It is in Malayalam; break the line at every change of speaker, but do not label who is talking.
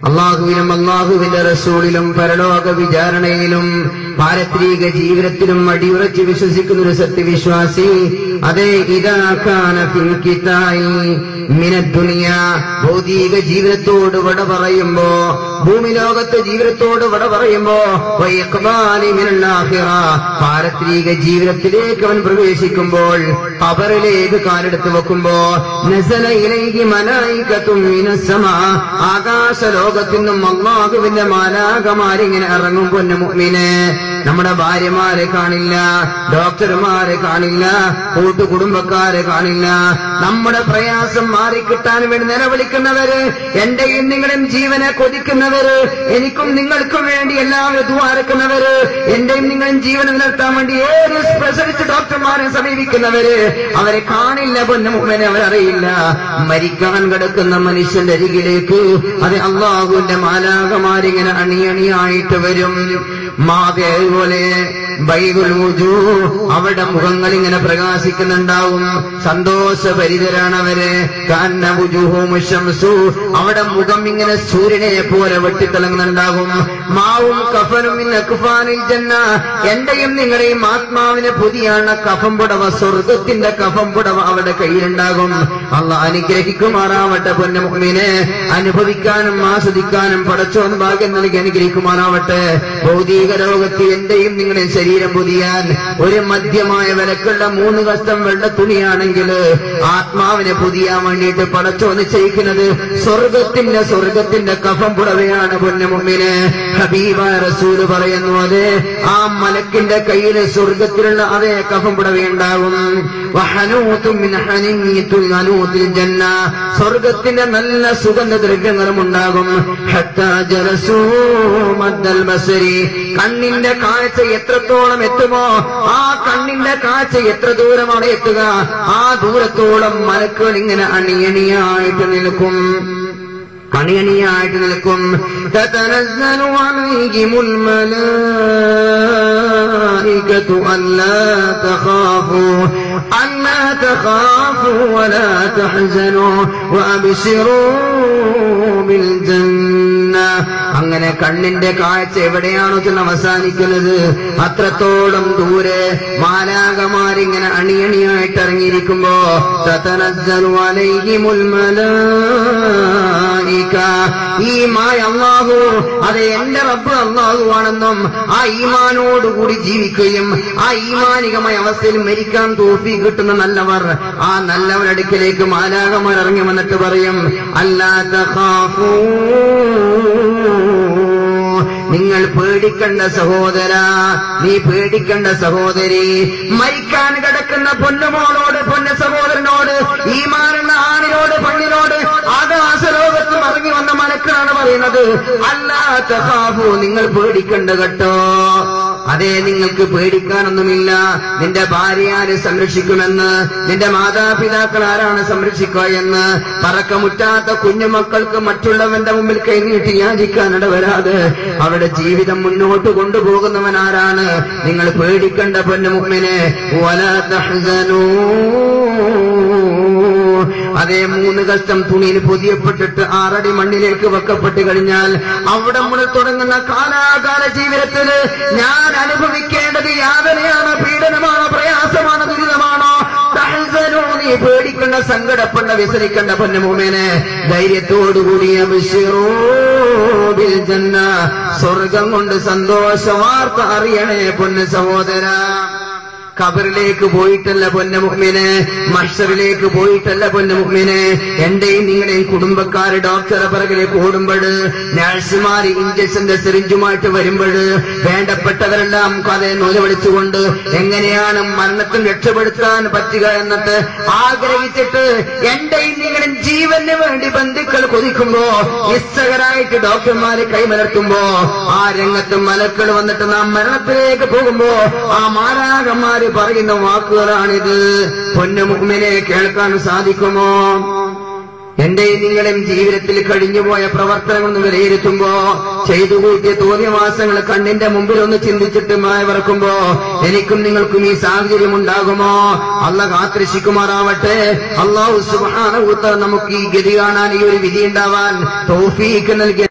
അള്ളാഹുവിലും അള്ളാഹുവിന്റെ റസൂലിലും പരലോക വിചാരണയിലും പാരത്രിക ജീവിതത്തിലും അടിയുറച്ച് വിശ്വസിക്കുന്ന ഒരു സത്യവിശ്വാസി അതെ ഇതാക്കാന ഫിൻകിതായി മിനദ്ദുനിയ ഭൗതിക ജീവിതത്തോട് വട പറയുമ്പോ ഭൂമി ലോകത്തെ ജീവിതത്തോട് വട പറയുമ്പോ വൈഖ്ബാലി മിനൽ ആഖിറ പാരത്രിക ജീവിതത്തിലേക്ക് അവൻ പ്രവേശിക്കുമ്പോൾ ഖബറിലേക്ക് കാലെടുത്ത് വെക്കുമ്പോ നസല ഇലൈഹി മലായികത്തും മിനസ്സമാ ആകാശ ലോകത്തു നിന്നും അള്ളാഹുവിന്റെ മാലാകമാരിങ്ങനെ ഇറങ്ങും പൊന്നു മുഅ്മിനെ നമ്മുടെ ഭാര്യമാരെ കാണില്ല ഡോക്ടർമാരെ കാണില്ല കൂട്ടുകുടുംബക്കാരെ കാണില്ല നമ്മുടെ പ്രയാസം മാറിക്കിട്ടാൻ വേണ്ടി നിലവിളിക്കുന്നവര് എന്റെയും നിങ്ങളുടെയും ജീവനെ കൊതിക്കുന്നവര് എനിക്കും നിങ്ങൾക്കും വേണ്ടി എല്ലാവരും ദ്വാരക്കുന്നവര് എന്റെയും നിങ്ങളും ജീവനെ നിലനിർത്താൻ വേണ്ടി ഏത് സ്പെഷ്യലിസ്റ്റ് ഡോക്ടർമാരെ സമീപിക്കുന്നവര് അവരെ കാണില്ല പൊന്നുമുഖനെ അവരറിയില്ല മരിക്കാൻ കിടക്കുന്ന മനുഷ്യന്റെ അരികിലേക്ക് അത് അള്ളാഹുവിന്റെ മാലാകമാരിങ്ങനെ അണിയണിയായിട്ട് വരും മാതേ പോലെ ബൈബുൽ വുജൂ അവരുടെ മുഖങ്ങൾ ഇങ്ങനെ പ്രകാശിക്കുന്നുണ്ടാവും സന്തോഷഭരിതരാണ് അവര് കാന്ന വുജൂഹുമുശംസു അവിടെ മുഖം ഇങ്ങനെ സൂര്യനെ പോലെ വെട്ടിത്തിളങ്ങുന്നുണ്ടാകും മാവും കഫനും ഇന്ന് അക്ഫാനിൽ ജന്ന എന്റെയും നിങ്ങളുടെയും ആത്മാവിനെ പുതിയാണ് കഫം പുടവ സ്വർഗത്തിന്റെ കഫം പുടവ അവരുടെ കയ്യിലുണ്ടാകും അല്ല അനുഗ്രഹിക്കുമാറാവട്ടെ പൊന്നുമുഖ്മിനെ അനുഭവിക്കാനും ആസ്വദിക്കാനും പടച്ചോൻ ഭാഗ്യം നൽകി അനുഗ്രഹിക്കുമാറാവട്ടെ ഭൗതിക ലോകത്ത് എന്റെയും നിങ്ങളുടെയും ശരീരം പുതിയാൻ ഒരു മധ്യമായ വിലക്കുള്ള മൂന്ന് കഷ്ടം വെള്ള തുണിയാണെങ്കിൽ ആത്മാവിനെ പുതിയാൻ വേണ്ടിയിട്ട് പടച്ചോ നിശ്ചയിക്കുന്നത് സ്വർഗത്തിന്റെ സ്വർഗത്തിന്റെ കഫം പുടവയാണ് പൊന്നുമുമ്മിന് ഹബീബ റസൂല് പറയുന്നു അതെ ആ മലക്കിന്റെ കയ്യിൽ സ്വർഗത്തിലുള്ള അതേ കഫം പുടവയുണ്ടാകും വഹനൂത്തും മിൻ ഹനീത്തുൽ അനൂത്തിൽ ജന്ന സ്വർഗത്തിന്റെ നല്ല സുഗന്ധ ദ്രവ്യങ്ങളും ഉണ്ടാകും ഹത്താ ജലസൂ മദ്ദൽ ബസരി കണ്ണിന്റെ കാഴ്ച എത്രത്തോളം എത്തുമോ ആ കണ്ണിന്റെ കാഴ്ച എത്ര ദൂരമാണ് എത്തുക ആ ദൂരത്തോളം മലക്കുകൾ ഇങ്ങനെ അണിയണിയായിട്ട് നിൽക്കും കണിയണിയായിട്ട് നിൽക്കും تتنزل عليهم الملائكة ألا تخافوا ألا تخافوا ولا تحزنوا وأبشروا بالجنة അങ്ങനെ കണ്ണിന്റെ കാഴ്ച എവിടെയാണോ ചെന്ന് അവസാനിക്കുന്നത് അത്രത്തോളം ദൂരെ മാലാകമാരിങ്ങനെ അണിയണിയായിട്ട് ഇറങ്ങിയിരിക്കുമ്പോ തതനസ്സലു അലൈഹിമുൽ മലായിക ഈ മായ അള്ളാഹു അത് എന്റെ റബ്ബ് അള്ളാഹു ആണെന്നും ആ ഈമാനോടുകൂടി ജീവിക്കുകയും ആ ഈമാനികമായ അവസ്ഥയിൽ മരിക്കാൻ തോഫി കിട്ടുന്ന നല്ലവർ ആ നല്ലവരുടെ അടുക്കിലേക്ക് മാലാകമാർ ഇറങ്ങി വന്നിട്ട് പറയും അല്ലാത്ത നിങ്ങൾ പേടിക്കണ്ട സഹോദര നീ പേടിക്കണ്ട സഹോദരി മരിക്കാൻ കിടക്കുന്ന പൊന്നുമോളോട് പൊന്ന സഹോദരനോട് ഈമാനുള്ള ആണിനോട് പെണ്ണിനോട് ആകാശലോകത്ത് ഇറങ്ങി വന്ന മലക്കാണ് പറയുന്നത് അല്ലാത്ത ഹാബു നിങ്ങൾ പേടിക്കണ്ട കേട്ടോ അതെ നിങ്ങൾക്ക് പേടിക്കാനൊന്നുമില്ല നിന്റെ ഭാര്യ ആര് സംരക്ഷിക്കുമെന്ന് നിന്റെ മാതാപിതാക്കൾ ആരാണ് സംരക്ഷിക്കുക എന്ന് പറക്കമുറ്റാത്ത കുഞ്ഞുമക്കൾക്ക് മറ്റുള്ളവന്റെ മുമ്പിൽ കൈനീട്ടി യാചിക്കാനിട വരാതെ അവരുടെ ജീവിതം മുന്നോട്ട് കൊണ്ടുപോകുന്നവൻ ആരാണ് നിങ്ങൾ പേടിക്കണ്ട പൊന്നുമുമ്മിനെ അതേ മൂന്ന് കഷ്ടം തുണിയിൽ പൊതിയപ്പെട്ടിട്ട് ആറടി മണ്ണിലേക്ക് വെക്കപ്പെട്ട് കഴിഞ്ഞാൽ അവിടെ മുതൽ തുടങ്ങുന്ന കാലാകാല ജീവിതത്തില് ഞാൻ അനുഭവിക്കേണ്ടത് യാതനയാണ് പീഡനമാണോ പ്രയാസമാണോ ദുരിതമാണോ തഹ്സനൂ, നീ പേടിക്കണ്ട സങ്കടപ്പെടണ്ട വ്യസനിക്കണ്ട പൊന്നുമൂമേനെ ധൈര്യത്തോടുകൂടി അഭിഷേറൂ ബിൽ ജന്ന സ്വർഗം കൊണ്ട് സന്തോഷ വാർത്ത അറിയണേ പൊന്ന് സഹോദര കബറിലേക്ക് പോയിട്ടല്ല പൊന്ന മുഹ്മിനെ മഷറിലേക്ക് പോയിട്ടല്ല പൊന്ന മുഹ്മിനെ എന്റെയും നിങ്ങളുടെയും കുടുംബക്കാര് ഡോക്ടറെ പിറകിലേക്ക് ഓടുമ്പോൾ നഴ്സുമാർ ഇഞ്ചക്ഷന്റെ സിറിഞ്ചുമായിട്ട് വരുമ്പോൾ വേണ്ടപ്പെട്ടവരെല്ലാം കഥയെ നൂലവിളിച്ചുകൊണ്ട് എങ്ങനെയാണ് മരണത്തിൽ രക്ഷപ്പെടുത്താൻ പറ്റുക എന്നിട്ട് ആഗ്രഹിച്ചിട്ട് എന്റെയും നിങ്ങളുടെയും ജീവന് വേണ്ടി ബന്ധുക്കൾ കൊതിക്കുമ്പോ നിസ്സകരായിട്ട് ഡോക്ടർമാരെ കൈമലർത്തുമ്പോ ആ രംഗത്ത് മലക്കൾ വന്നിട്ട് നാം മരണത്തിലേക്ക് പോകുമ്പോ ആ മാരാകന്മാര് പറയുന്ന വാക്കുകളാണിത് പൊന്നുമുഖ്മിനെ കേൾക്കാൻ സാധിക്കുമോ എന്റെയും നിങ്ങളുടെയും ജീവിതത്തിൽ കഴിഞ്ഞുപോയ പ്രവർത്തനങ്ങൾ വിലയിരുത്തുമ്പോ ചെയ്തു കൂട്ടിയ തോന്നിയവാസങ്ങൾ കണ്ണിന്റെ മുമ്പിൽ ഒന്ന് ചിന്തിച്ചിട്ട് മായവർക്കുമ്പോ എനിക്കും നിങ്ങൾക്കും ഈ സാഹചര്യം ഉണ്ടാകുമോ അല്ല കാത്തിരക്ഷിക്കുമാറാവട്ടെ അള്ളാഹു സുബാന നമുക്ക് ഈ ഗതി കാണാൻ ഈ ഒരു വിധി ഉണ്ടാവാൻ തോഫീക്ക് നൽകിയ